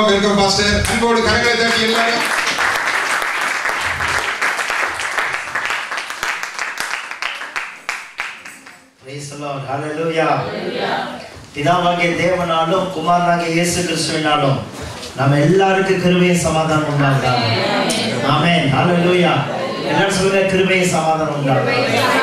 Welcome welcome pastor அன்போடு கரங்களை தட்டி எல்லாரும் Praise the Lord. Hallelujah. பிதாவாகிய தேவனாலும் குமாரனாகிய இயேசு கிறிஸ்துவினாலும் நம்ம எல்லாருக்கும் கிருபையும் சமாதானம் உண்டாகுதா ஆமென் ஹalleluya எல்லாரும் சொல்லுங்க கிருபையும் சமாதானம் உண்டாகுதா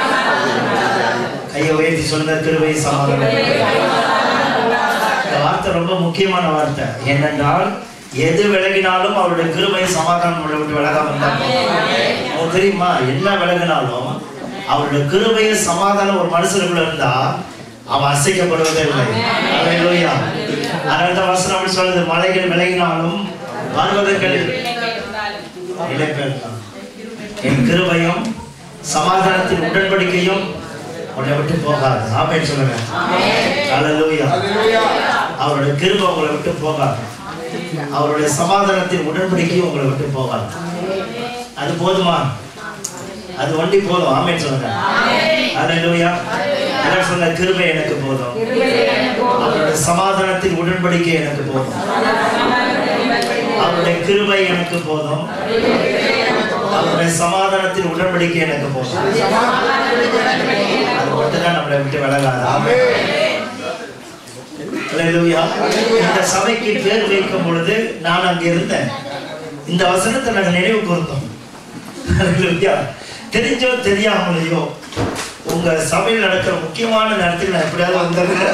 கையை உயர்த்தி சொல்லுங்க கிருபையும் சமாதானம் இந்த வார்த்தை ரொம்ப முக்கியமான வார்த்தை ஏனென்றால் எது விலகினாலும் அவருடைய கிருபையும் சமாதானம் நம்மளை விட்டு விலகாம இருந்தாங்க உங்களுக்கு தெரியுமா என்ன விலகினாலும் அவருடைய கிருபையும் சமாதானம் ஒரு மனுஷனுக்குள்ள இருந்தா அவன் அசைக்கப்படுவதே இல்லை அல்லேலூயா அதனால தான் வசனம் அப்படி சொல்லுது மலைகள் விலகினாலும் பர்வதங்கள் இழைப்பேன் என் கிருபையும் சமாதானத்தின் உடன்படிக்கையும் உன்னை விட்டு போகாது ஆமென் சொல்லுங்க அல்லேலூயா ஹalleluya அவருடைய கிருபை உங்களை விட்டு போகாது அவருடைய சமாதானத்தின் உடன்படிக்கையும் உங்களை விட்டு போகாது அது போதுமா அது ஒண்டி போதும் ஆமென் சொல்லுங்க அல்லேலூயா எல்லாம் சொல்லுங்க கிருபை எனக்கு போதும் அவருடைய சமாதானத்தின் உடன்படிக்கை எனக்கு போதும் அவருடைய கிருபை எனக்கு போதும் அவருடைய சமாதானத்தின் உடன்படிக்கை எனக்கு போதும் அது மட்டும் தான் நம்மளை விட்டு விலகாது ஆமென் அல்லேலூயா இந்த சபைக்கு பேர் வைக்கும் பொழுது நான் அங்க இருந்தேன் இந்த வசனத்தை நாங்கள் நினைவு கூர்ந்தோம் அல்லேலூயா தெரிஞ்சோ தெரியாமலையோ உங்க சபையில் நடக்கிற முக்கியமான நேரத்துக்கு நான் எப்படியாவது வந்துடுறேன்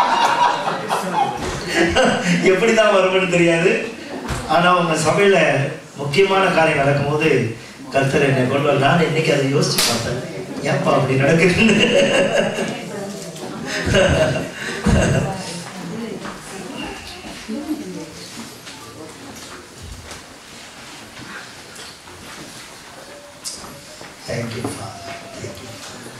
எப்படிதான் வருவேன்னு தெரியாது ஆனா உங்க சபையில முக்கியமான காரியம் நடக்கும்போது கர்த்தர் என்னை கொண்டு வர நான் இன்னைக்கு அதை யோசிச்சு பார்த்தேன் ஏப்பா அப்படி நடக்குதுன்னு Thank you, Father. Thank you.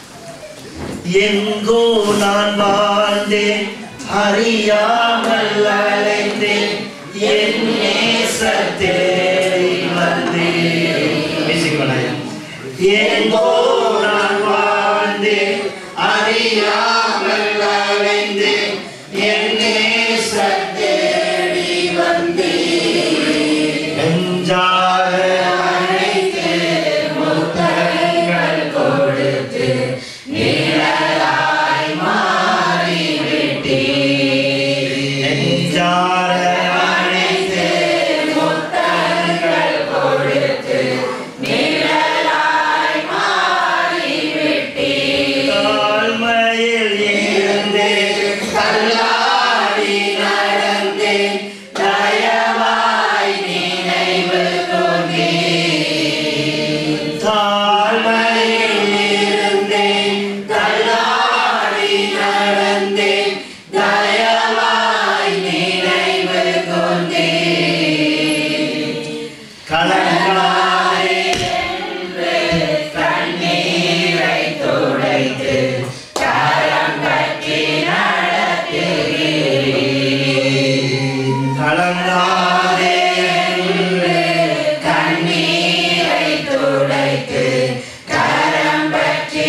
எங்கோ நான் வாழ்ந்தேன் அறியாமல் அலைந்தேன் என் நேசர் தேடி வந்தேன் Music வேணாயா? எங்கோ நான் வாழ்ந்தேன் அறியாமல் அலைந்தேன் என் நேசர் தேடி வந்தேன் நெஞ்சார அழைத்து முத்தங்கள் கொடுத்து நிழலாய் மாறிவிட்டே நெஞ்சார அழைத்து முத்தங்கள் கொடுத்து நிழலாய் மாறிவிட்டே தாழ்மையில் இருந்தே தள்ளாடி நடந்தேன் தயவாய் நினைவு கொண்டே தாழ்மையில் இருந்தேன் தள்ளாடி நடந்தேன் தயவாய் நினைவு கொண்டே கலங்காதே என்று கண்ணீரை துடைத்து கரம் பற்றி நடத்துகிறேன் கலங்காதே என்று கண்ணீரை துடைத்து கரம் பற்றி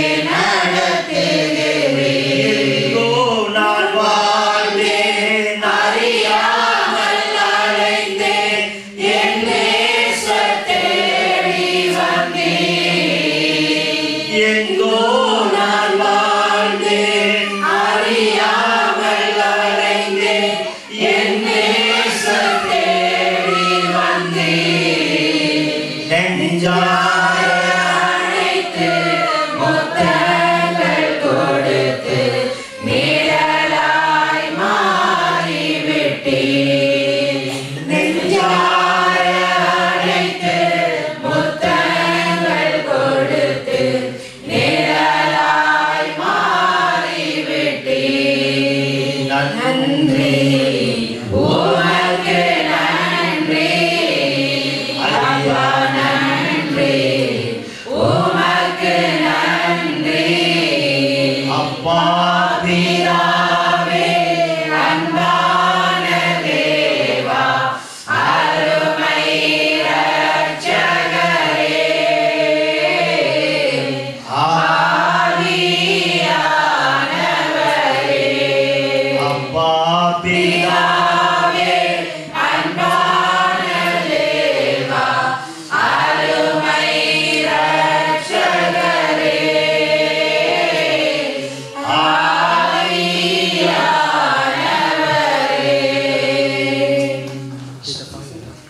நடத்துகிறேன் நான் வாழ்ந்தேன் அறியாமல் அழைந்தேன் என் நேசர் தேடி வந்தேன் எங்கோ நான் வாழ்ந்தேன் அறியாமல் அழைந்தேன் என் நேசர் தேடி வந்தேன் நெஞ்சார அழைத்து முத்தங்கள் கொடுத்து நிழலாய் மாறிவிட்டேன் நெஞ்சார அழைத்து முத்தங்கள் கொடுத்து நிழலாய் மாறிவிட்டேன் நன்றி உமக்கு நன்றி அப்பா நன்றி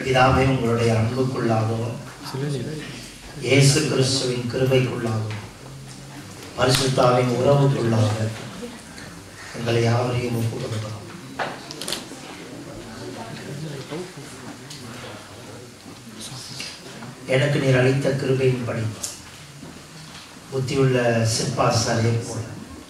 பிதாவே உங்களுடைய அன்புக்குள்ளாகவும் இயேசு கிறிஸ்துவின் கிருபைக்குள்ளாகவும் பரிசுத்தாவின் உறவுக்குள்ளாக எங்களை யாவரையும் ஒப்புக் கொடுக்கிறோம் எனக்கு நீர் அளித்த கிருபையின்படி புத்தியுள்ள சிற்பாசாரியை போல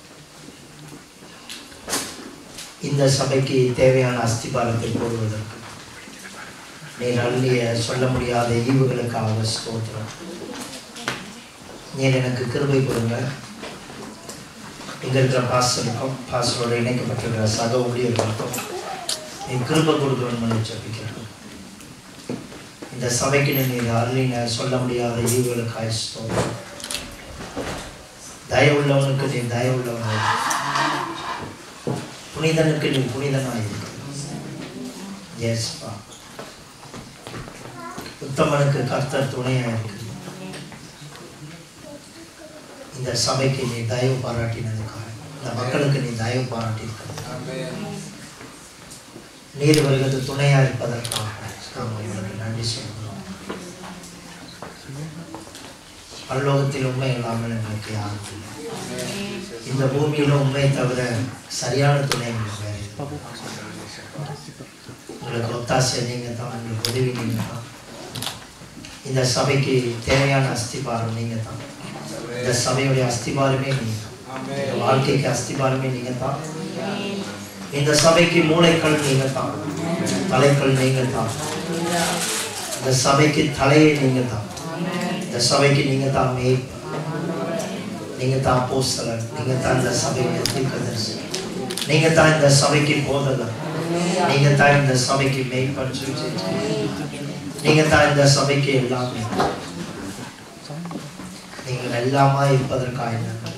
இந்த சபைக்கு தேவையான அஸ்திபாரத்தை போடுவதற்கு நீர் அள்ளிய சொல்ல முடியாத ஈவுகளுக்காக ஸ்தோத்திரம் நீர் எனக்கு கிருபை கொடுங்க இங்க இருக்கிற பாஸ்டருக்கும் பாஸ்டரோட இணைக்கப்பட்டிருக்கிற சக ஊழியர்களுக்கும் நீ கிருபை கொடுக்கணும்னு ஜெபிக்கிறேன் இந்த சபைக்கு நீர் அருளின சொல்ல முடியாத ஈவுகளுக்காக ஸ்தோத்திரம் தயவுள்ளவனுக்கு நீ தயவுள்ளவனாய் புனிதனுக்கு நீ புனிதனாய் எஸ்பா உத்தமனுக்கு கர்த்தர் துணையா இருக்கு இந்த சபைக்கு நீ தயவு பாராட்டினதுக்காக இந்த மக்களுக்கு நீ தயவு பாராட்டியிருக்க நீர் வருகிறது துணையா இருப்பதற்காக நாங்கள் உங்களுக்கு நன்றி சொல்கிறோம் பரலோகத்தில் உண்மை இல்லாமல் எங்களுக்கு யாரும் இல்லை இந்த பூமியில உண்மை தவிர சரியான துணை எங்களுக்கு வேற இல்லை. உங்களுக்கு ஒத்தாசை நீங்க தான் உங்களுக்கு உதவி நீங்க தான் இந்த சபைக்கு தேவையான அஸ்திபாரம் நீங்க தான் இந்த சபையுடைய அஸ்திபாரமே நீங்க தான் இந்த வாழ்க்கைக்கு அஸ்திபாரமே நீங்க தான் இந்த சபைக்கு மூளைக்கல் நீங்க தான் தலைக்கல் நீங்க தான் இந்த சபைக்கு தலையை நீங்க தான் இந்த சபைக்கு நீங்க தான் மேய்ப்பு நீங்க தான் போஸ்தலர் நீங்க தான் இந்த சபைக்கு தீர்க்கதரிசி நீங்க தான் இந்த சபைக்கு போதகர் நீங்க தான் இந்த சபைக்கு மேய்ப்பற்று நீங்க தான் இந்த சபைக்கு எல்லாமே நீங்கள் எல்லாமா இருப்பதற்காக நன்றி.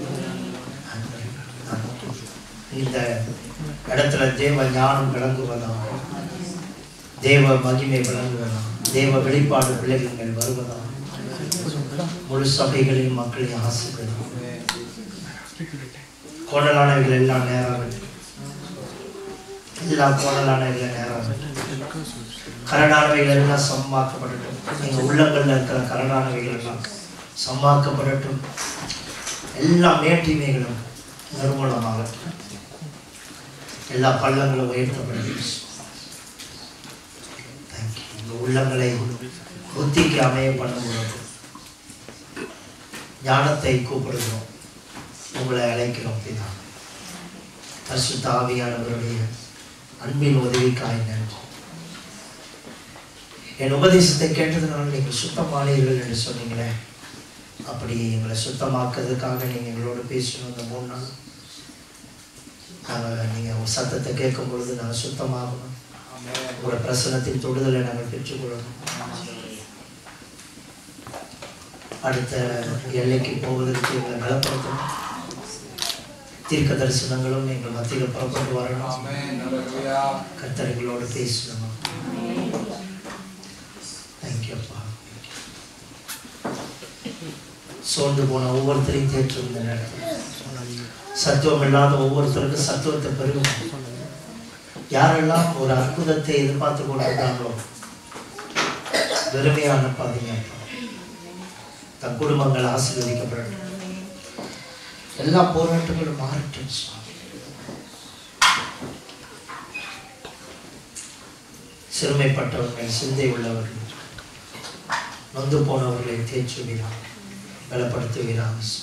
இந்த இடத்துல தேவ ஞானம் விளங்குவதாக தேவ மகிமை விளங்குவதாக தேவ வெளிப்பாடு பிள்ளைகள் மேல் வருவதாக முழு சபைகளின் மக்களை ஆசிர்வதிக்கும் கோணலானவைகள் எல்லாம் நேரம் எல்லா கோணலானவைகள் நேரம் கரடானவைகள் எல்லாம் சம்மாக்கப்படட்டும் எங்க உள்ளங்கள்ல இருக்கிற கரடானவைகள் எல்லாம் சம்மாக்கப்படட்டும் எல்லா மேட்டிமைகளும் நிர்மூலமாகட்டும் எல்லா பள்ளங்களும் உயர்த்தப்படட்டும் Thank you. உங்க உள்ளங்களை புத்திக்கு அமைய பண்ணும்போது ஞானத்தை கூப்பிடுகிறோம் உங்களை அழைக்கிறோம் பிதா பரிசுத்த ஆவியானவருடைய அன்பின் உதவிக்காய் நன்றி என் உபதேசத்தை கேட்டதுனால நீங்கள் சுத்தமானீர்கள் என்று சொன்னீங்களே அப்படி எங்களை சுத்தமாக்குறதுக்காக நீங்கள் எங்களோட பேசணும் இந்த மூணு நாள் நாங்கள் நீங்கள் உங்கள் சத்தத்தை கேட்கும் பொழுது நாங்கள் சுத்தமாகணும் உங்களோட பிரசனத்தின் தொடுதலை நாங்கள் பெற்றுக்கொள்ளணும் அடுத்த எல்லைக்கு போவதற்கு எங்களை பலப்படுத்தணும் தீர்க்க தரிசனங்களும் எங்கள் மத்தியில் புறப்பட்டு வரணும் கர்த்தர்களோடு பேசணும் தேங்க்யூப்பா சோர்ந்து போன ஒவ்வொருத்தரையும் தேற்றும் இந்த நேரத்தில் சத்துவம் இல்லாத ஒவ்வொருத்தருக்கும் சத்துவத்தை பெருகும் யாரெல்லாம் ஒரு அற்புதத்தை எதிர்பார்த்து கொண்டிருந்தாங்களோ வெறுமையான பாதீங்க தன் குடும்பங்கள் ஆசீர்வதிக்கப்படட்டும் எல்லா போராட்டங்களும் மாறட்டும் சுவாமி சிறுமைப்பட்டவர்கள் சிந்தை உள்ளவர்கள் நொந்து போனவர்களை தேற்றுவீராக பலப்படுத்துவீராக சுவாமி.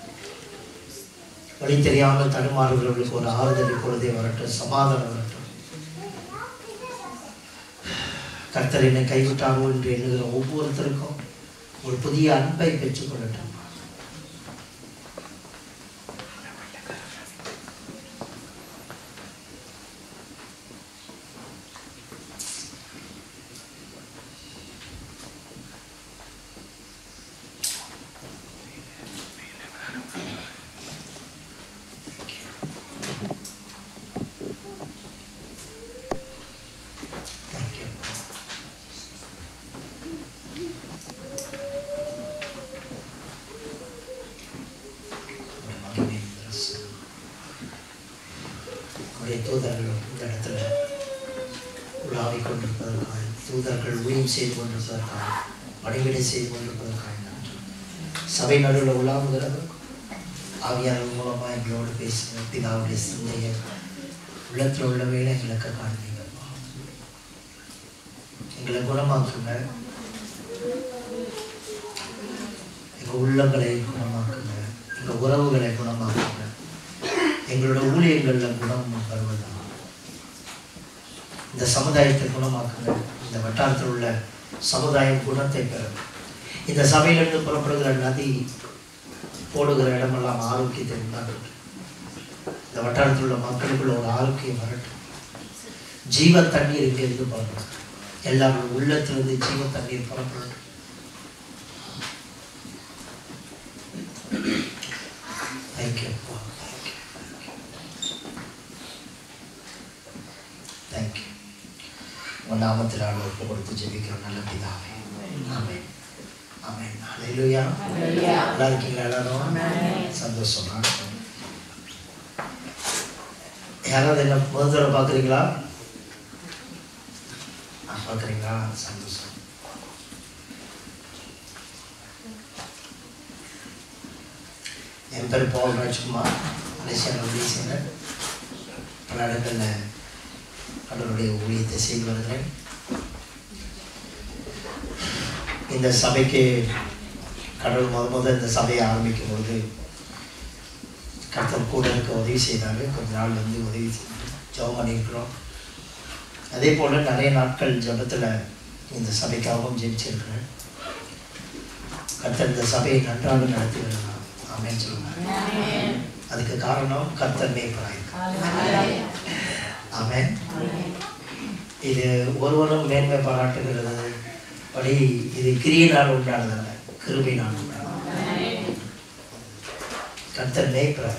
வழி தெரியாமல் தடுமாறுகிறவர்களுக்கு ஒரு ஆறுதல் இப்பொழுதே வரட்டும் சமாதானம் வரட்டும் கர்த்தர் என்னை கைவிட்டாரோ என்று எண்ணுகிற ஒவ்வொருத்தருக்கும் ஒரு புதிய அன்பை பெற்றுக்கொள்ளட்டும் Thank you. மகிமை பிரசன்னம். உம்முடைய தூதர்கள் இந்த இடத்துல உள்ள உலாவிக் கொண்டிருப்பதற்காக தூதர்கள் ஊழியம் செய்து கொண்டிருப்பதற்காக பணிவிடை செய்து கொண்டிருப்பதற்காக நன்றி சபை நடுவில் உலாவுகிறது ஆவியாளர் மூலமா எங்களோடு பேசுங்க பிதாவுடைய சிந்தையை உள்ளத்தில் உள்ள வேலை எங்களுக்கு காண்பீங்கப்பா எங்களை குணமாக்குங்க எங்க உள்ளங்களை குணமாக்குங்க எங்க உறவுகளை குணமாக்குங்க எங்களோட ஊழியங்கள்ல குணம் வருவதா இந்த சமுதாயத்தை குணமாக்குங்க இந்த வட்டாரத்தில் உள்ள சமுதாயம் குணத்தை பெறும் இந்த சபையிலிருந்து புறப்படுகிற நதி போடுகிற இடமெல்லாம் ஆரோக்கியத்தை உண்டாகட்டும் இந்த வட்டாரத்தில் உள்ள மக்களுக்குள்ள ஒரு ஆரோக்கியம் வரட்டும் ஜீவ தண்ணீர் இங்கிருந்து புறப்படும் எல்லாரும் உள்ளத்திலிருந்து ஜீவ தண்ணீர் புறப்படட்டும் தேங்க்யூ தேங்க்யூ உன் நாமத்தில் ஆள் ஒப்பு கொடுத்து ஜெபிக்கிற நல்ல பிதாவே ஆமென் ஆமென் ஹalleluya நல்லா இருக்கீங்களா எல்லாரும் சந்தோஷமா யாராவது என்ன முதல் தடவை பார்க்குறீங்களா பார்க்குறீங்களா சந்தோஷம் என் பேர் பால் ராஜ்குமார் மலேசியாவில் உதவி செய்கிறேன் பல இடங்களில் கடவுளுடைய ஊழியத்தை செய்து வருகிறேன் இந்த சபைக்கு கடவுள் முத முத இந்த சபையை ஆரம்பிக்கும் பொழுது கர்த்தர் கூட இருக்க உதவி செய்தாங்க கொஞ்ச நாள் வந்து உதவி ஜெபம் பண்ணியிருக்கிறோம் அதே போல் நிறைய நாட்கள் ஜெபத்தில் இந்த சபைக்காகவும் ஜெபிச்சிருக்கிறேன் கர்த்தர் இந்த சபையை நன்றாக நடத்தி வருகிறார் ஆமென் சொல்லுங்க அதுக்கு காரணம் கர்த்தர் மேய்ப்பராய் ஆமென் இது ஒருவரும் மேன்மை பாராட்டுகிறது படி இது கிரியினால் உண்டானதல்ல கிருபையினால் உண்டானது கர்த்தர் மேய்ப்பராய்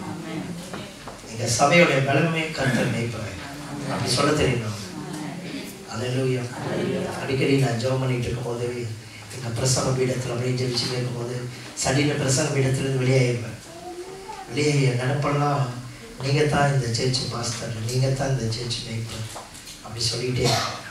எங்க சபையுடைய பலமே கர்த்தர் மேய்ப்பராய் அப்படி சொல்ல தெரியணும் அல்லேலூயா அடிக்கடி நான் ஜெபம் பண்ணிட்டு இருக்கும்போது எங்க பிரசங்க பீடத்தில் அப்படியே ஜெபிச்சுட்டு இருக்கும்போது சடின பிரசங்க பீடத்திலிருந்து வெளியாயிருப்பேன் வெளியே என் நினப்பெல்லாம் நீங்க தான் இந்த சேர்ச்சி மாஸ்டர் நீங்க தான் இந்த சேர்ச்சி மேய்ப்பர் அப்படி சொல்லிட்டே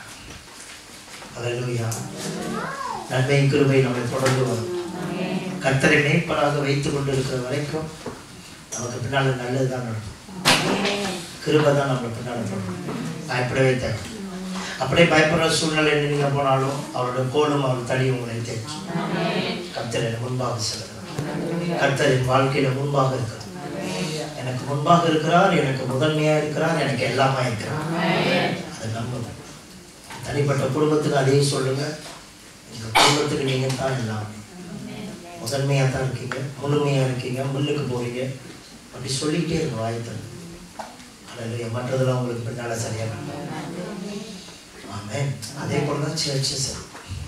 அல்லேலூயா நன்மை கிருபை நம்மை தொடர்ந்து வரும் கர்த்தரை மேய்ப்பராக வைத்துக் கொண்டிருக்கிற வரைக்கும் நமக்கு பின்னால் நல்லது தான் நடக்கும் கிருபை தான் நம்மளை பின்னால் நடக்கும் பயப்படவே தேவை அப்படியே பயப்படுற சூழ்நிலை நீங்க போனாலும் அவரோட கோலும் அவர் தடியும் உங்களை தேய்ச்சி கர்த்தரின் முன்பாக செல்கிறார் கர்த்தரின் வாழ்க்கையில முன்பாக இருக்கிறார் எனக்கு முன்பாக இருக்கிறார் எனக்கு முதன்மையா இருக்கிறார் எனக்கு எல்லாமா இருக்கிறார் அதை நம்புங்க தனிப்பட்ட குடும்பத்துக்கு அதையும் சொல்லுங்க எங்க குடும்பத்துக்கு நீங்க தான் எல்லாமே முதன்மையா தான் இருக்கீங்க முழுமையா இருக்கீங்க முள்ளுக்கு போறீங்க அப்படி சொல்லிக்கிட்டே இருங்க வாய்த்தல் அதில் மற்றதெல்லாம் உங்களுக்கு பின்னால சரியா நடக்கும் ஆமென் அதே போல தான் சர்ச்சு சரி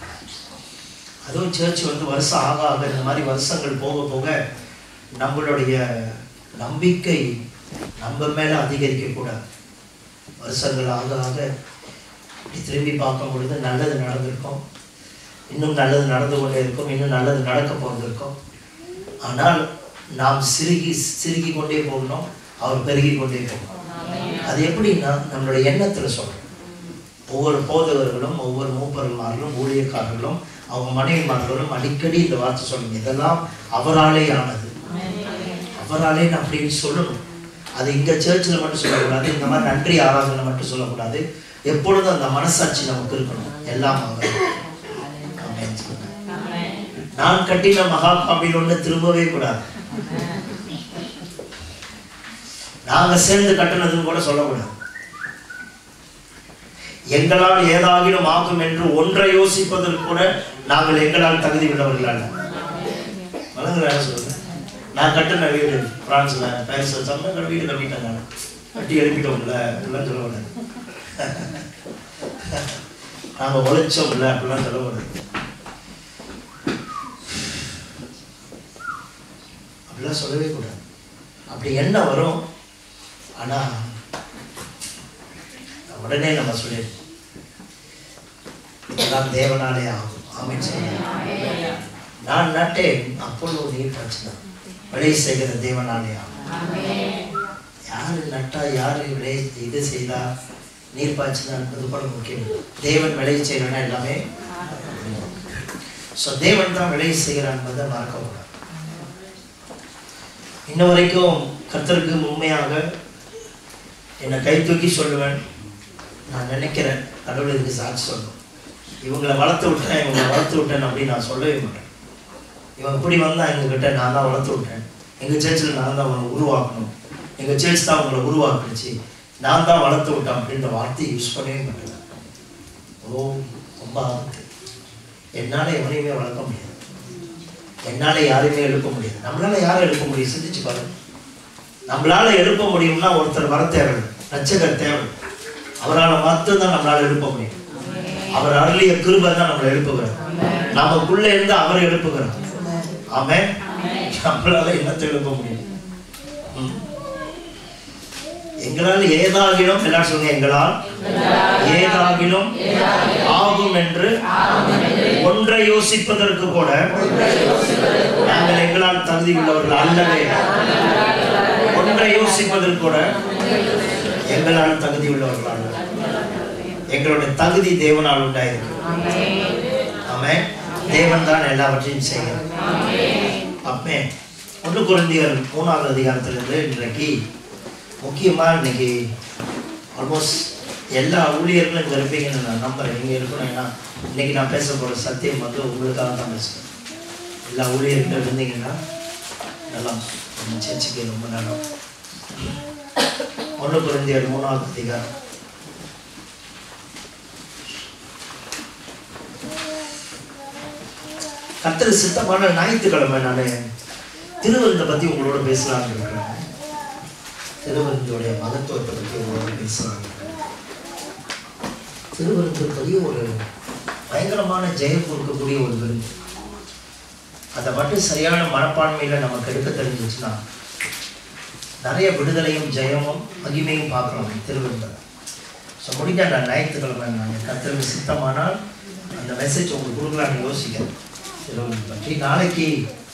அதுவும் சர்ச் வந்து வருஷம் ஆக ஆக இந்த மாதிரி வருஷங்கள் போக போக நம்மளுடைய நம்பிக்கை நம்ம மேல அதிகரிக்க கூடாது வருஷங்கள் ஆக ஆக இப்படி திரும்பி பார்க்கும் பொழுது நல்லது நடந்திருக்கும் இன்னும் நல்லது நடந்து கொண்டே இருக்கும் இன்னும் நல்லது நடக்க போகிறதுக்கும் ஆனால் நாம் சிறுகி சிறுகி கொண்டே போகணும் அவர் பெருகி கொண்டே போகணும் அது எப்படின்னா நம்மளுடைய எண்ணத்துல சொல்றோம் ஒவ்வொரு போதகர்களும் ஒவ்வொரு மூப்பர்மார்களும் ஊழியக்காரர்களும் அவங்க மனைவிமார்களும் அடிக்கடி இந்த வார்த்தை சொல்லுங்க இதெல்லாம் அவராலே ஆனது அவராலே அப்படின்னு சொல்லணும் அது இங்க சர்ச்சில் மட்டும் சொல்லக்கூடாது இந்த மாதிரி நன்றி ஆராதனை மட்டும் சொல்லக்கூடாது எப்பொழுதும் அந்த மனசாட்சி நமக்கு இருக்கணும் எல்லாம் அவர் ஆமென் சொல்லுங்க. நான் கட்டின மகா ஒண்ணு திரும்பவே கூடாது நாங்க சேர்ந்து கட்டினதுன்னு கூட சொல்லக்கூடாது எங்களால் ஏதாகிலும் ஆகும் என்று ஒன்றை யோசிப்பதற்கு கூட நாங்கள் எங்களால் தகுதி உள்ளவர்கள் அல்ல வழங்குற வேலை சொல்லுங்க நான் கட்டின வீடு பிரான்ஸ்ல பாரிஸ்ல சம்ம வீடு கட்டிட்டேன் நான் கட்டி எழுப்பிட்டோம்ல அப்படிலாம் சொல்லக்கூடாது நாங்க உழைச்சோம்ல அப்படிலாம் சொல்லக்கூடாது அப்படிலாம் சொல்லவே கூடாது அப்படி என்ன வரும் ஆனா உடனே நம்ம சொல்லிடுவோம் இதெல்லாம் தேவனாலே ஆகும் ஆமென் சொல்லுங்க நான் நட்டேன் அப்பொழுது நீர் பிரச்சனை விளை செய்கிற தேவனாலே ஆகும் யாரு நட்டா யாரு விளை இது செய்தா நீர் பாய்ச்சினா என்பது கூட முக்கியம் தேவன் விளைய செய்யறனா எல்லாமே ஸோ தேவன் தான் விளைய செய்கிறான் என்பதை மறக்கக்கூடாது இன்ன வரைக்கும் கர்த்தருக்கு உண்மையாக என்னை கை தூக்கி சொல்லுவேன் நான் நினைக்கிறேன் கடவுள் இதுக்கு சாட்சி சொல்லணும் இவங்களை வளர்த்து விட்டேன் இவங்களை வளர்த்து விட்டேன் அப்படின்னு நான் சொல்லவே மாட்டேன் இவன் இப்படி வந்தா எங்ககிட்ட நான் தான் வளர்த்து விட்டேன் எங்கள் சேர்ச்சில் நான் தான் அவனை உருவாக்கணும் எங்கள் சேர்ச் தான் அவங்கள உருவாக்குனுச்சு நான் தான் வளர்த்து விட்டேன் அப்படின்ற வார்த்தையை யூஸ் பண்ணவே மாட்டேன் ஓ ரொம்ப ஆபத்து என்னால் எவனையுமே வளர்க்க முடியாது என்னால் யாரையுமே எழுப்ப முடியாது நம்மளால யாரை எழுப்ப முடியும் சிந்திச்சு பாருங்க நம்மளால எழுப்ப முடியும்னா ஒருத்தர் வர தேவை ரட்சகர் தேவை அவரால் மட்டும்தான் நம்மளால எழுப்ப முடியும் அவர் அருளிய கிருபை தான் நம்மளை எழுப்புகிறார் நமக்குள்ள இருந்து அவர் எழுப்புகிறார் ஆமென் நம்மளால என்னத்தை எழுப்ப முடியும் ம். எங்களால் ஏதாகிலும் எல்லாரும் சொல்லுங்க எங்களால் ஏதாகிலும் ஆகும் என்று ஒன்றை யோசிப்பதற்கு கூட நாங்கள் எங்களால் தகுதி உள்ளவர்கள் அல்லவே ஒன்றை யோசிப்பதற்கு கூட எங்களால் தகுதி உள்ளவர்கள் அல்ல எங்களுடைய தகுதி தேவனால் உண்டாயிருக்கு ஆமென் தேவன் தான் எல்லாவற்றையும் செய்கிறார் அப்பே ஒன்று குழந்தையர் மூணாவது அதிகாரத்திலிருந்து இன்றைக்கு முக்கியமா இன்னைக்கு ஆல்மோஸ்ட் எல்லா ஊழியர்களும் இங்கே இருப்பீங்கன்னு நான் நம்புறேன் இங்கே இருக்கணும் ஏன்னா இன்னைக்கு நான் பேச போகிற சத்தியம் வந்து உங்களுக்காக தான் பேசுகிறேன் எல்லா ஊழியர்களும் இருந்தீங்கன்னா நல்லா நம்ம சர்ச்சுக்கு ரொம்ப நல்லா ஒன்று குழந்தையர் மூணாவது அதிகாரம் கர்த்தர் சித்தமான ஞாயிற்றுக்கிழமை நான் திருவிருந்தை பற்றி உங்களோட பேசலாம்னு இருக்கிறேன் திருவிருந்தோடைய மகத்துவத்தை பற்றி உங்களோட பேசலாம்னு இருக்கிறேன் திருவிருந்து பெரிய ஒரு பயங்கரமான ஜெயம் கொடுக்கக்கூடிய ஒரு விருந்து அதை மட்டும் சரியான மனப்பான்மையில் நமக்கு எடுக்க தெரிஞ்சிச்சுன்னா நிறைய விடுதலையும் ஜெயமும் மகிமையும் பார்க்கலாம் திருவிருந்தில் ஸோ முடிஞ்ச நான் ஞாயிற்றுக்கிழமை நான் கத்திரிக்கு சித்தமானால் அந்த மெசேஜ் உங்களுக்கு கொடுக்கலான்னு யோசிக்கிறேன் திருவிருந்து பற்றி நாளைக்கு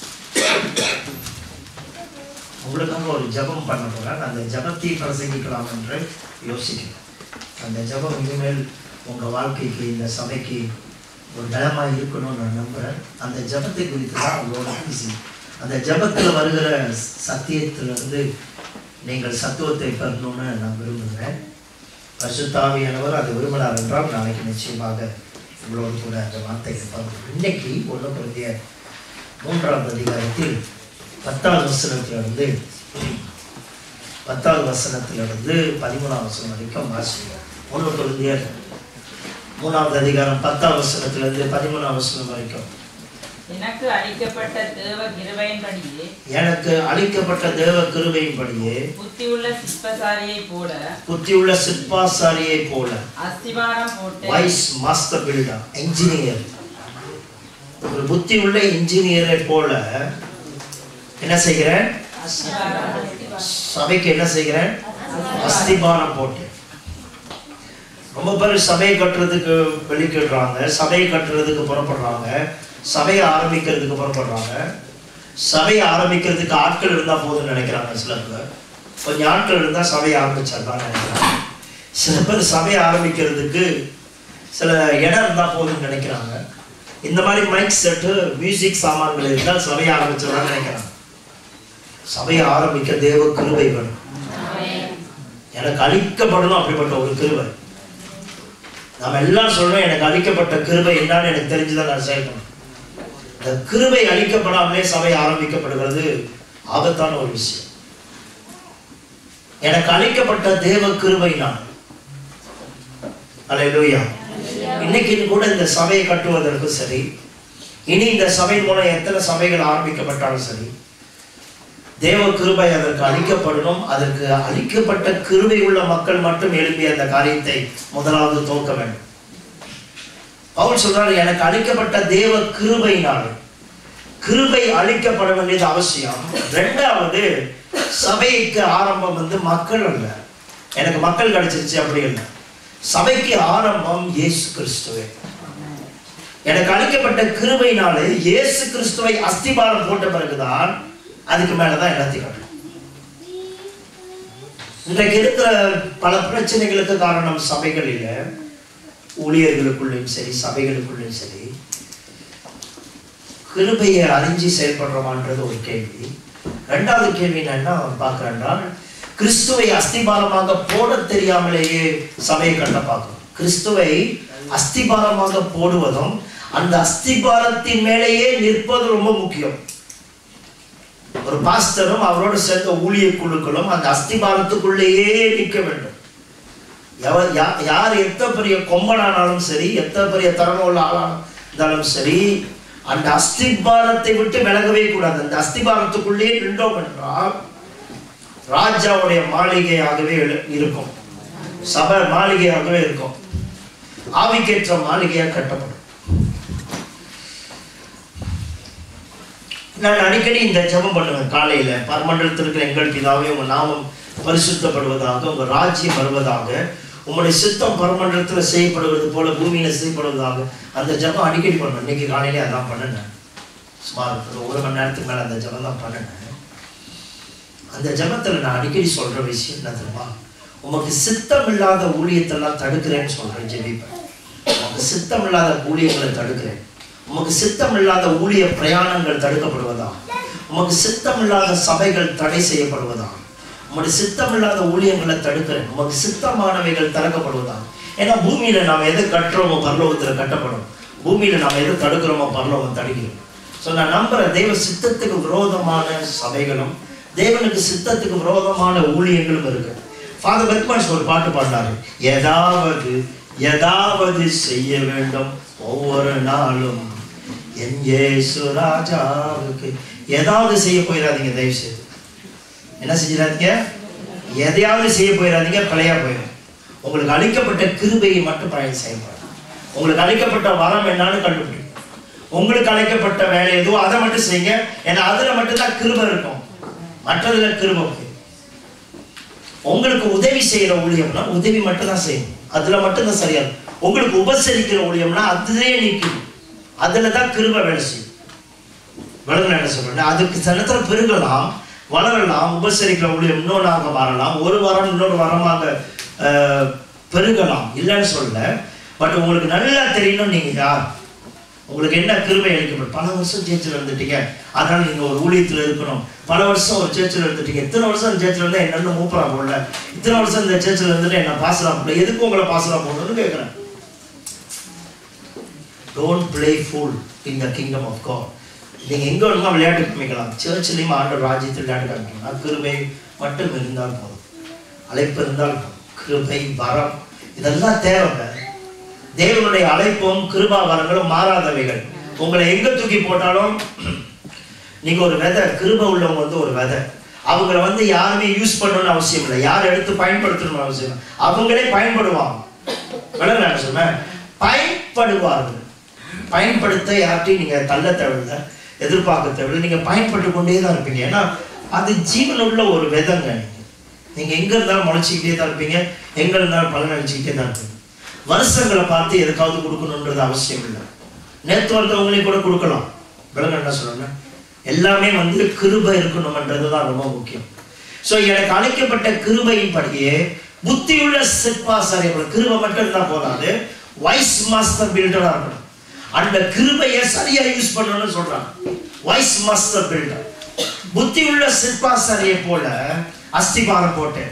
உங்களுக்காக ஒரு ஜெபம் பண்ண போகிறேன் அந்த ஜெபத்தை பிரசங்கிக்கலாம் என்று யோசிக்கிறேன் அந்த ஜெபம் இனிமேல் உங்கள் வாழ்க்கைக்கு இந்த சபைக்கு ஒரு பலமாக இருக்கணும்னு நான் நம்புகிறேன் அந்த ஜெபத்தை குறித்து தான் உங்களோட பேசி அந்த ஜெபத்தில் வருகிற சத்தியத்திலிருந்து நீங்கள் சத்துவத்தை பெறணும்னு நான் விரும்புகிறேன் பரிசுத்தாவியானவர் அதை விரும்பினார் என்றால் நாளைக்கு நிச்சயமாக உங்களோடு கூட அந்த வார்த்தைகள் பார்க்கணும் இன்னைக்கு ஒன்று பொருந்திய மூன்றாவது அதிகாரத்தில் பத்தாவது வசனத்திலிருந்து பத்தாவது வசனத்திலிருந்து பதிமூணாம் வசனம் வரைக்கும் வாசிக்கிறோம் ஒன்று பொருந்திய மூணாவது அதிகாரம் பத்தாவது வசனத்திலிருந்து பதிமூணாம் வசனம் வரைக்கும் எனக்கு அளிக்கப்பட்ட தேவ கிருபையின்படியே எனக்கு அளிக்கப்பட்ட தேவ கிருபையின்படியே புத்தியுள்ள சிற்பசாரியை போல புத்தியுள்ள சிற்பாசாரியை போல அஸ்திவாரம் போட்டு வைஸ் மாஸ்டர் பில்டர் என்ஜினியர் ஒரு புத்தி உள்ள இன்ஜினியரை போல என்ன செய்கிறேன் அஸ்திவாரம் போட்டு சபைக்கு என்ன செய்கிறேன் அஸ்திபாரம் போட்டு ரொம்ப பேர் சபையை கட்டுறதுக்கு வெளிக்கிடுறாங்க சபையை கட்டுறதுக்கு புறப்படுறாங்க சபையை ஆரம்பிக்கிறதுக்கு புறப்படுறாங்க சபையை ஆரம்பிக்கிறதுக்கு ஆட்கள் இருந்தா போதும்னு நினைக்கிறாங்க சில பேர் கொஞ்சம் ஆட்கள் இருந்தா சபையை ஆரம்பிச்சிடலாம் நினைக்கிறாங்க சில பேர் சபையை ஆரம்பிக்கிறதுக்கு சில இடம் இருந்தா போதும்னு நினைக்கிறாங்க இந்த மாதிரி மைக் செட்டு மியூசிக் சாமான்கள் இருந்தால் சபையை ஆரம்பிச்சிடலாம்னு நினைக்கிறாங்க சபையை ஆரம்பிக்க தேவ கிருபை வேணும் எனக்கு அளிக்கப்படணும் அப்படிப்பட்ட ஒரு கிருபை நாம எல்லாம் சொல்றோம் எனக்கு அளிக்கப்பட்ட கிருபை என்னன்னு எனக்கு தெரிஞ்சுதான் நான் செயல்படணும் இந்த கிருபை அளிக்கப்படாமலே சபை ஆரம்பிக்கப்படுகிறது ஆபத்தான ஒரு விஷயம் எனக்கு அளிக்கப்பட்ட தேவ கிருபை நான் அல்லேலூயா இன்னைக்கு கூட இந்த சபையை கட்டுவதற்கும் சரி இனி இந்த சபை மூலம் எத்தனை சபைகள் ஆரம்பிக்கப்பட்டாலும் சரி தேவ கிருபை அதற்கு அளிக்கப்படணும் அதற்கு அளிக்கப்பட்ட கிருபை உள்ள மக்கள் மட்டும் எழுப்பி அந்த காரியத்தை முதலாவது துவக்க வேண்டும் பவுல் சொல்றாரு எனக்கு அளிக்கப்பட்ட தேவ கிருபையினால் கிருபை அளிக்கப்பட வேண்டியது அவசியம் ரெண்டாவது சபைக்கு ஆரம்பம் வந்து மக்கள் அல்ல எனக்கு மக்கள் கிடைச்சிருச்சு அப்படி இல்லை சபைக்கு ஆரம்பம் இயேசு கிறிஸ்துவே எனக்கு அளிக்கப்பட்ட கிருபையினாலே இயேசு கிறிஸ்துவை அஸ்திபாரம் போட்ட பிறகுதான் அதுக்கு மேலதான் எல்லாத்தையும் கட்டணும் இன்றைக்கு இருக்கிற பல பிரச்சனைகளுக்கு காரணம் சபைகளில் ஊழியர்களுக்குள்ளேயும் சரி சபைகளுக்குள்ளேயும் சரி கிருபையை அறிஞ்சு செயல்படுறோமான்றது ஒரு கேள்வி ரெண்டாவது கேள்வி நான் என்ன பார்க்கிறேன்னா கிறிஸ்துவை அஸ்திபாரமாக போட தெரியாமலேயே சபையை கட்ட பார்க்கிறோம் கிறிஸ்துவை அஸ்திபாரமாக போடுவதும் அந்த அஸ்திபாரத்தின் மேலேயே நிற்பது ரொம்ப முக்கியம் ஒரு பாஸ்டரும் அவரோடு சேர்ந்த ஊழிய குழுக்களும் அந்த அஸ்திபாரத்துக்குள்ளேயே நிற்க வேண்டும் எவ- யா- யார் எத்தனை பெரிய கொம்பனானாலும் சரி எத்தனை பெரிய திறமை உள்ள ஆளானாலும் இருந்தாலும் சரி அந்த அஸ்திபாரத்தை விட்டு விலகவே கூடாது அந்த அஸ்திபாரத்துக்குள்ளே நின்றோம் என்றால் ராஜாவுடைய மாளிகையாகவே எழு- இருக்கும் சபை மாளிகையாகவே இருக்கும் ஆவிக்கேற்ற மாளிகையாக கட்டப்படும் நான் அடிக்கடி இந்த ஜெபம் பண்ணுவேன் காலையில பரமண்டலத்தில் இருக்கிற எங்கள் பிதாவே உங்க நாமம் பரிசுத்தப்படுவதாக உங்க ராஜ்யம் வருவதாக உங்களுடைய சித்தம் பரமண்டலத்தில் செய்யப்படுவது போல பூமியில செய்யப்படுவதாக அந்த ஜெபம் அடிக்கடி பண்ணுவேன் இன்னைக்கு காலையிலே அதான் பண்ணினேன் சுமார் ஒரு ஒரு மணி நேரத்துக்கு மேல அந்த ஜெபம் தான் பண்ணினேன் அந்த ஜெபத்துல நான் அடிக்கடி சொல்ற விஷயம் என்ன தெரியுமா உமக்கு சித்தம் இல்லாத ஊழியத்தெல்லாம் தடுக்கிறேன்னு சொல்றேன் ஜெபிப்பேன் உமக்கு சித்தம் இல்லாத ஊழியங்களை தடுக்கிறேன் உமக்கு சித்தம் இல்லாத ஊழிய பிரயாணங்கள் தடுக்கப்படுவதா உமக்கு சித்தம் இல்லாத சபைகள் தடை செய்யப்படுவதா உமக்கு சித்தம் இல்லாத ஊழியங்களை தடுக்கிறேன் உமக்கு சித்தமானவைகள் திறக்கப்படுவதா ஏன்னா பூமியில நாம் எதை கட்டுறோமோ பரலோகத்துல கட்டப்படும் பூமியில நாம் எதை தடுக்கிறோமோ பரலோகம் தடுக்கிறோம் ஸோ நான் நம்புறேன் தெய்வ சித்தத்துக்கு விரோதமான சபைகளும் தேவனுக்கு சித்தத்துக்கு விரோதமான ஊழியங்களும் இருக்கு ஃபாதர் பெத்மாஸ் ஒரு பாட்டு பாடினாரு ஏதாவது ஏதாவது செய்ய வேண்டும் ஒவ்வொரு நாளும் என் இயேசு ராஜாவுக்கு ஏதாவது செய்ய போயிடாதீங்க தயவு செய்து என்ன செஞ்சிடாதீங்க எதையாவது செய்ய போயிடாதீங்க பிழையா போயிடும் உங்களுக்கு அளிக்கப்பட்ட கிருபையை மட்டும் பயன் செய்யப்படும் உங்களுக்கு அளிக்கப்பட்ட வரம் என்னன்னு கண்டுபிடிக்கும் உங்களுக்கு அழைக்கப்பட்ட வேலை எதுவோ அதை மட்டும் செய்யுங்க ஏன்னா அதுல மட்டும்தான் கிருபை இருக்கும் மற்றதுல கிருபை இருக்கு. உங்களுக்கு உதவி செய்யற ஊழியம்னா உதவி மட்டும் தான் செய்யணும் அதுல மட்டும்தான் சரியா இருக்கும். உங்களுக்கு உபசரிக்கிற ஊழியம்னா அதுலயே நிற்கும் அதுல தான் கிருபை வேலை செய்யும் விலங்கு என்ன சொல்றேன் அதுக்கு சிலத்துல பெருகலாம் வளரலாம் உபசரிக்கிற ஊழியம் இன்னொன்றாக மாறலாம் ஒரு வாரம் இன்னொரு வாரமாக அஹ், பெருகலாம் இல்லைன்னு சொல்ல பட் உங்களுக்கு நல்லா தெரியணும் நீங்க யார் உங்களுக்கு என்ன கிருபை அளிக்கப்படும் பல வருஷம் சேர்ச்சில் இருந்துட்டீங்க அதனால நீங்க ஒரு ஊழியத்துல இருக்கணும் பல வருஷம் ஒரு சேர்ச்சில் இருந்துட்டீங்க இத்தனை வருஷம் இந்த சேர்ச்சில் இருந்தா என்னென்ன மூப்பரா போடல இத்தனை வருஷம் இந்த சேர்ச்சில் இருந்துட்டு என்ன பாசலாம் போடல எதுக்கு உங்களை பாசலாம் போடணும்னு கேட்குறேன் don't play fool in the kingdom of God நீங்க எங்க வேணுமா விளையாட்டு காமிக்கலாம் சர்ச்சிலையும் ஆண்டவர் ராஜ்யத்தில் விளையாட்டு காமிக்கலாம் கிருபை மட்டும் இருந்தால் போதும் அழைப்பு இருந்தால் போதும். கிருபை வரம் இதெல்லாம் தேவைங்க தேவனுடைய அழைப்பும் கிருபா வரங்களும் மாறாதவைகள் உங்களை எங்க தூக்கி போட்டாலும் நீங்க ஒரு விதை கிருபை உள்ளவங்க வந்து ஒரு விதை அவங்கள வந்து யாருமே யூஸ் பண்ணணும்னு அவசியம் இல்லை யார் எடுத்து பயன்படுத்தணும்னு அவசியம் இல்லை அவங்களே பயன்படுவாங்க விளங்க நான் சொன்னேன் பயன்படுவார்கள் பயன்படுத்த யார்ட்டையும் நீங்க தள்ள தேவையில்லை எதிர்பார்க்க தேவையில்லை நீங்க பயன்பட்டு கொண்டே தான் இருப்பீங்க ஏன்னா அது ஜீவனுள்ள ஒரு விதைங்க நீங்க நீங்க எங்க இருந்தாலும் முளைச்சிக்கிட்டே தான் இருப்பீங்க எங்க இருந்தாலும் பலன் அளிச்சுக்கிட்டே தான் இருப்பீங்க வருஷங்களை பார்த்து எதுக்காவது கொடுக்கணுன்றது அவசியம் இல்லை நேற்று வந்தவங்களையும் கூட கொடுக்கலாம் விலங்கு என்ன சொல்றேன் எல்லாமே வந்து கிருபை இருக்கணும்ன்றது தான் ரொம்ப முக்கியம் ஸோ எனக்கு அழைக்கப்பட்ட கிருபையின் படியே புத்தியுள்ள சிற்பாசாரியர்கள் கிருபை மட்டும் இருந்தா போதாது வைஸ் மாஸ்டர் பில்டரா இருக்கணும் அந்த கிருபையை சரியா யூஸ் பண்ணணும்னு சொல்றாங்க வைஸ் மாஸ்டர் பில்டர் புத்தியுள்ள சிற்பாசாரியை போல அஸ்திபாரம் போட்டேன்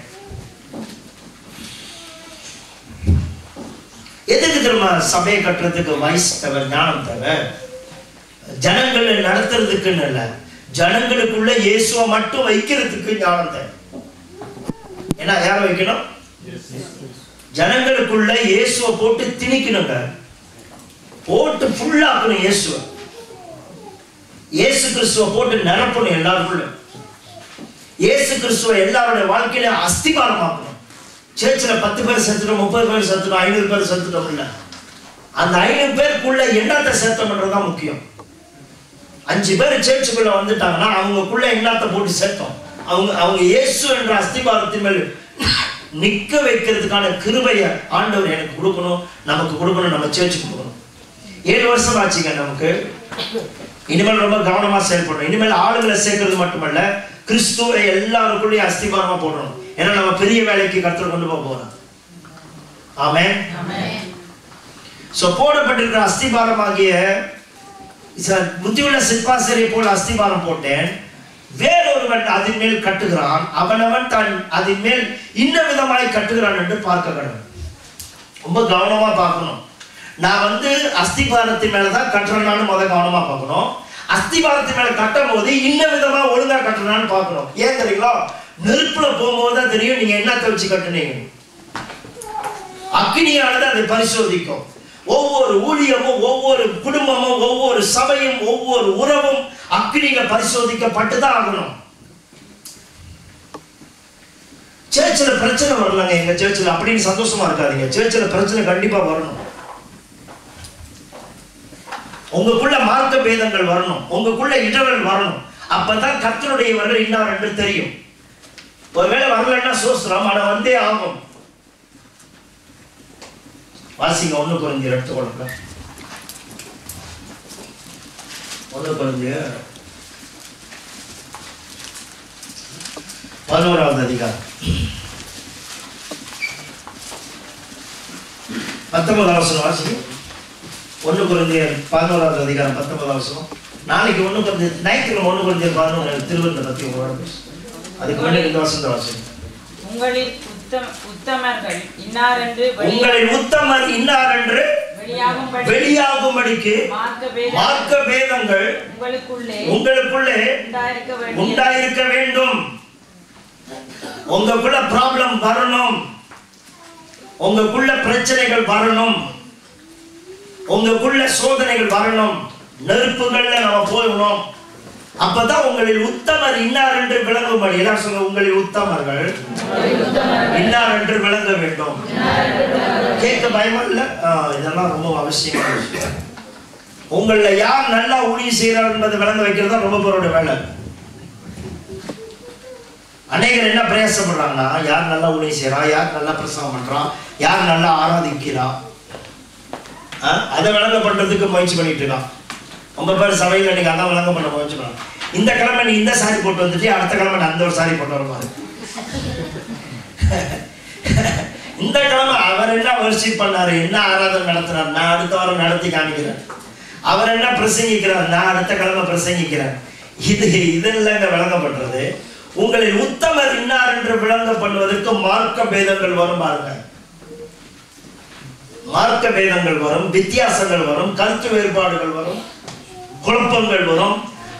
எதுக்கு திரும்ப சபையை கட்டுறதுக்கு வயசு தேவை ஞானம் தேவை ஜனங்களை நடத்துறதுக்குன்னு இல்ல ஜனங்களுக்குள்ள இயேசுவை மட்டும் வைக்கிறதுக்கு ஞானம் தேவை ஏன்னா யாரை வைக்கணும் ஜனங்களுக்குள்ள இயேசுவை போட்டு திணிக்கணுங்க போட்டு ஃபுல்லாக்கணும் இயேசுவை இயேசு கிறிஸ்துவை போட்டு நிரப்பணும் எல்லாருக்குள்ள இயேசு கிறிஸ்துவை எல்லாருடைய வாழ்க்கையில அஸ்திபாரமாக்கணும் சேர்ச்சில் பத்து பேர் செத்துட்டோம் முப்பது பேர் செத்துட்டோம் ஐநூறு பேர் செத்துட்டோம் இல்ல அந்த ஐநூறு பேருக்குள்ள என்னத்தை சேர்த்தோம்ன்றது தான் முக்கியம் அஞ்சு பேர் சேர்ச்சுக்குள்ள வந்துட்டாங்கன்னா அவங்களுக்குள்ள என்னத்தை போட்டு சேர்த்தோம் அவங்க அவங்க இயேசு என்ற அஸ்திபாரத்தின் மேல் நிக்க வைக்கிறதுக்கான கிருபையை ஆண்டவர் எனக்கு கொடுக்கணும் நமக்கு கொடுக்கணும் நம்ம சேர்ச்சுக்கு கொடுக்கணும் ஏழு வருஷம் ஆச்சுங்க நமக்கு இனிமேல் ரொம்ப கவனமா செயல்படணும் இனிமேல் ஆளுங்களை சேர்க்கறது மட்டுமல்ல கிறிஸ்துவை எல்லாருக்குள்ளேயும் அஸ்திபாரமா போடணும் ஏன்னா நம்ம பெரிய வேலைக்கு கர்த்தர் கொண்டு போக போறோம் ஆமென் சோ போடப்பட்டிருக்கிற அஸ்திபாரமாகிய ச- புத்தியுள்ள சிற்பாசிரியை போல அஸ்திபாரம் போட்டேன் வேறொருவன் அதன் மேல் கட்டுகிறான் அவனவன் தான் அதன் மேல் இன்ன விதமாய் கட்டுகிறான் என்று பார்க்க வேண்டும் ரொம்ப கவனமா பார்க்கணும் நான் வந்து அஸ்திபாரத்தின் மேலதான் கட்டுறேன்னு முத கவனமா பார்க்கணும் அஸ்திபாரத்தின் மேல கட்டும் போது இன்ன விதமா ஒழுங்கா கட்டுறான்னு பார்க்கணும் ஏன் தெரியுங்களா நெருப்புல போகும்போது தான் தெரியும் நீங்க என்னத்தை வச்சு கட்டுனீங்க அக்னியானது அதை பரிசோதிக்கும் ஒவ்வொரு ஊழியமும் ஒவ்வொரு குடும்பமும் ஒவ்வொரு சபையும் ஒவ்வொரு உறவும் அக்னியில பரிசோதிக்கப்பட்டு தான் ஆகணும் சேர்ச்சில் பிரச்சனை வரலங்க எங்க சேர்ச்சில் அப்படின்னு சந்தோஷமா இருக்காதீங்க சேர்ச்சில் பிரச்சனை கண்டிப்பா வரணும் உங்களுக்குள்ள மார்க்க பேதங்கள் வரணும் உங்களுக்குள்ள இடர்கள் வரணும் அப்பதான் கர்த்தருடையவர்கள் இன்னார் என்று தெரியும் ஒருவேளை வரலன்னா சோஸ்திரம் ஆனா வந்தே ஆகும் வாசிங்க ஒண்ணு குறைஞ்சி எடுத்து கொடுக்க ஒண்ணு குறைஞ்சி பதினோராவது அதிகாரம் பத்தொன்பதாம் வசனம் வாசிங்க ஒண்ணு குறைஞ்சி பதினோராவது அதிகாரம் பத்தொன்பதாம் வசனம் நாளைக்கு ஒண்ணு குறைஞ்சி ஞாயிற்றுக்கிழமை ஒண்ணு குறைஞ்சி பதினொன்று திருவண்ண பத்தி உங்களோட பேசு. அதுக்கு முன்னாடி இந்த வசந்த வாசிங்க உங்களில் உத்தம உத்தமர்கள் இன்னாரென்று வெளி- உங்களின் உத்தமர் இன்னார் என்று வெளியாகும்படி வெளியாகும்படிக்கு மார்க்க பேத மார்க்க பேதங்கள் உங்களுக்குள்ளே உங்களுக்குள்ளே உண்டாயிருக்க வேண்டிய உண்டாயிருக்க வேண்டும் உங்களுக்குள்ள ப்ராப்ளம் வரணும் உங்களுக்குள்ள பிரச்சனைகள் வரணும் உங்களுக்குள்ள சோதனைகள் வரணும் நெருப்புகள்ல நம்ம போகணும் அப்பதான் உங்களில் உத்தமர் இன்னார் என்று விளங்கும்படி எல்லாம் சொல்ல உங்களில் உத்தமர்கள் இன்னார் என்று விளங்க வேண்டும் கேட்க பயமா இல்ல ஆ, இதெல்லாம் ரொம்ப அவசியமான விஷயம் உங்கள யார் நல்லா ஊழியம் செய்யறார் என்பதை விளங்க வைக்கிறது தான் ரொம்ப பேரோட வேலை அநேகர் என்ன பிரயாசப்படுறாங்கன்னா யார் நல்லா ஊழியம் செய்யறான் யார் நல்லா பிரசங்கம் பண்றான் யார் நல்லா ஆராதிக்கிறான் ஆ, அதை விளங்க பண்றதுக்கு முயற்சி பண்ணிட்டு இருக்கான் ரொம்ப பேர் சபையில் நீங்க அதான் விளங்க பண்ண முயற்சி பண்ணலாம் இந்த கிழமை நீ இந்த சாரி போட்டு வந்துட்டு அடுத்த கிழமை நான் அந்த ஒரு சாரி போட்டு வருவாரு இந்த கிழமை அவர் என்ன வர்ஷிப் பண்ணாரு என்ன ஆராதனை நடத்துறாரு நான் அடுத்த வாரம் நடத்தி காமிக்கிறேன் அவர் என்ன பிரசங்கிக்கிறார் நான் அடுத்த கிழமை பிரசங்கிக்கிறேன் இது இது இல்லைங்க விளங்கப்படுறது உங்களில் உத்தமர் இன்னார் என்று விளங்க பண்ணுவதற்கு மார்க்க பேதங்கள் வரும் பாருங்க மார்க்க பேதங்கள் வரும் வித்தியாசங்கள் வரும் கருத்து வேறுபாடுகள் வரும் குழப்பங்கள் வரும்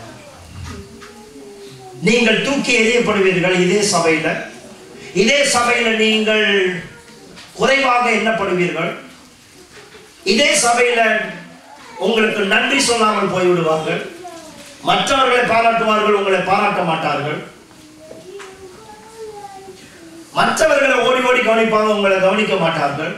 நீங்கள் தூக்கி எறியப்படுவீர்கள் இதே சபையில இதே சபையில நீங்கள் குறைவாக எண்ணப்படுவீர்கள் இதே சபையில உங்களுக்கு நன்றி சொல்லாமல் போய்விடுவார்கள் மற்றவர்களை பாராட்டுவார்கள் உங்களை பாராட்ட மாட்டார்கள் மற்றவர்களை ஓடி ஓடி கவனிப்பாங்க உங்களை கவனிக்க மாட்டார்கள்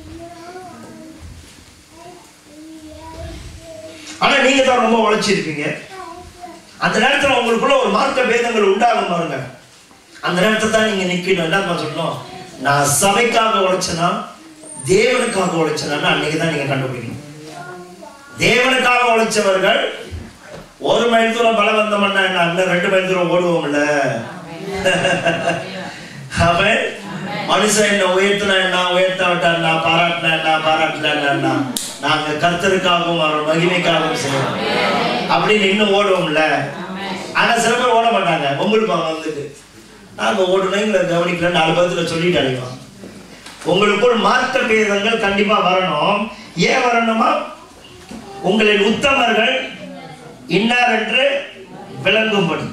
ஆனா நீங்க தான் ரொம்ப உழைச்சிருப்பீங்க அந்த நேரத்துல உங்களுக்குள்ள ஒரு மார்க்க பேதங்கள் உண்டாகும் பாருங்க அந்த நேரத்தை தான் நீங்க நிக்கணும் என்ன சொல்லணும் நான் சபைக்காக உழைச்சனா தேவனுக்காக உழைச்சனா அன்னைக்கு தான் நீங்க கண்டுபிடிக்கணும் தேவனுக்காக உழைச்சவர்கள் ஒரு மைல் தூரம் பலவந்தம் என்ன அண்ணன் ரெண்டு மைல் தூரம் ஓடுவோம்ல அவன் மனுஷன் என்ன உயர்த்தினா என்ன உயர்த்த விட்டான் நான் பாராட்டினா என்ன பாராட்டல என்ன நாங்க கர்த்தருக்காகவும் அவர் மகிமைக்காகவும் செய்யறோம் அப்படின்னு இன்னும் ஓடுவோம்ல ஆனா சில பேர் ஓட மாட்டாங்க உங்களுக்கு வந்துட்டு நாங்க ஓடணும் எங்களை கவனிக்கல நாலு பேர்த்துல சொல்லிட்டு அழிவோம் உங்களுக்குள் மார்க்க பேதங்கள் கண்டிப்பா வரணும் ஏன் வரணுமா உங்களின் உத்தமர்கள் இன்னார் என்று விளங்கும்படி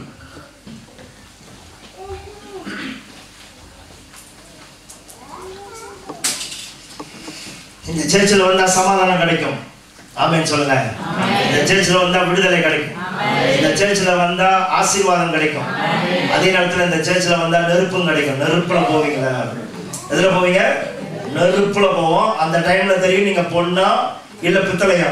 இந்த சேர்ச்சில் வந்தா சமாதானம் கிடைக்கும் ஆமென் சொல்லுங்க இந்த சேர்ச்சில் வந்தா விடுதலை கிடைக்கும் இந்த சேர்ச்சில் வந்தா ஆசீர்வாதம் கிடைக்கும் அதே நேரத்துல இந்த சேர்ச்சில் வந்தா நெருப்பும் கிடைக்கும் நெருப்புல போவீங்களா எதுல போவீங்க நெருப்புல போவோம் அந்த டைம்ல தெரியும் நீங்க பொண்ணா இல்ல பித்தளையா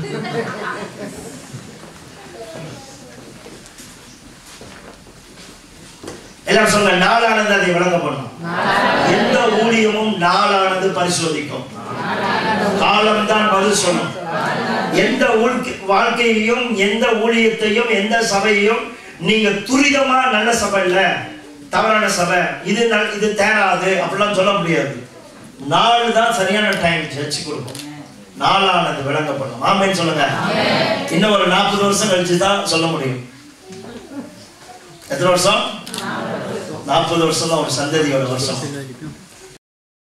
எல்லாரும் சொன்ன நாளானது அதை விளங்கப்படும் எந்த ஊழியமும் நாளானது பரிசோதிக்கும் காலம்தான் பதில் சொல்லும் எந்த ஊழ்க்கை- வாழ்க்கையையும் எந்த ஊழியத்தையும் எந்த சபையையும் நீங்க துரிதமா நல்ல சபை இல்ல தவறான சபை இது நல்- இது தேராது அப்படிலாம் சொல்ல முடியாது நாள் தான் சரியான டைம் ஜட்ஜி கொடுக்கும் நாளானது விளங்கப்படும் ஆமென்னு சொல்லுங்க இன்னும் ஒரு நாற்பது வருஷம் கழிச்சு தான் சொல்ல முடியும் எத்தனை வருஷம் நாற்பது வருஷம் தான் ஒரு சந்ததியோட வருஷம்